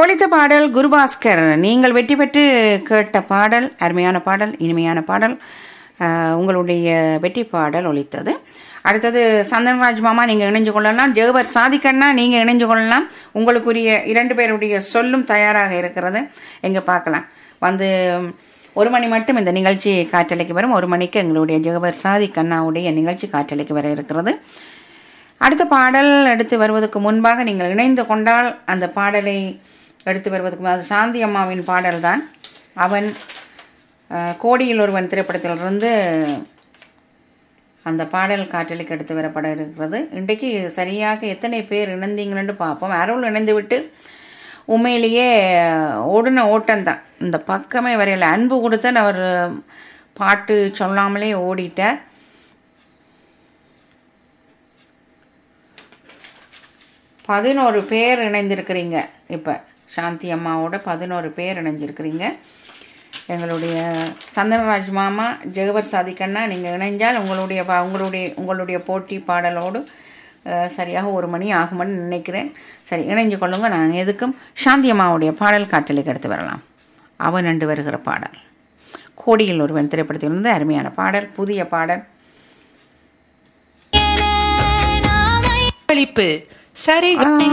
ஒலித்த பாடல் குருபாஸ்கர் நீங்கள் வெற்றி பெற்று கேட்ட பாடல் அருமையான பாடல் இனிமையான பாடல் அஹ், உங்களுடைய வெற்றி பாடல் ஒலித்தது அடுத்தது சந்தன்ராஜ் மாமா நீங்கள் இணைஞ்சு கொள்ளலாம் ஜெகபர் சாதிக்கண்ணா நீங்கள் இணைஞ்சு கொள்ளலாம் உங்களுக்குரிய இரண்டு பேருடைய சொல்லும் தயாராக இருக்கிறது எங்கே பார்க்கலாம் வந்து ஒரு மணி மட்டும் இந்த நிகழ்ச்சி காற்றலைக்கு வரும் ஒரு மணிக்கு எங்களுடைய ஜெகபர் சாதிக் அண்ணாவுடைய நிகழ்ச்சி காற்றலைக்கு வர இருக்கிறது அடுத்த பாடல் எடுத்து வருவதற்கு முன்பாக நீங்கள் இணைந்து கொண்டால் அந்த பாடலை எடுத்து வருவதற்கு அது சாந்தி அம்மாவின் பாடல்தான் அவன் அஹ், கோடியில் ஒருவன் திரைப்படத்திலிருந்து அந்த பாடல் காற்றலுக்கு எடுத்து வரப்பட இருக்கிறது இன்றைக்கு சரியாக எத்தனை பேர் இணைந்தீங்கன்னு பார்ப்போம் அருள் இணைந்து விட்டு உண்மையிலேயே ஓடின ஓட்டம்தான் இந்த பக்கமே வரையில் அன்பு கொடுத்தன் அவர் பாட்டு சொல்லாமலே ஓடிட்டார் பதினோரு பேர் இணைந்திருக்கிறீங்க இப்போ சாந்தி அம்மாவோட பதினோரு பேர் இணைஞ்சிருக்கிறீங்க எங்களுடைய சந்தனராஜ் மாமா ஜெகவர் சாதிக்கண்ணா நீங்கள் இணைஞ்சால் உங்களுடைய பா- உங்களுடைய உங்களுடைய போட்டி பாடலோடு அஹ், சரியாக ஒரு மணி ஆகும்னு நினைக்கிறேன் சரி இணைஞ்சு கொள்ளுங்க நான் எதுக்கும் சாந்தி அம்மாவுடைய பாடல் காட்டலுக்கு எடுத்து வரலாம் அவன் நண்டு வருகிற பாடல் கோடியில் ஒருவன் திரைப்படத்திலிருந்து அருமையான பாடல் புதிய பாடல் பங்களிப்பு சரி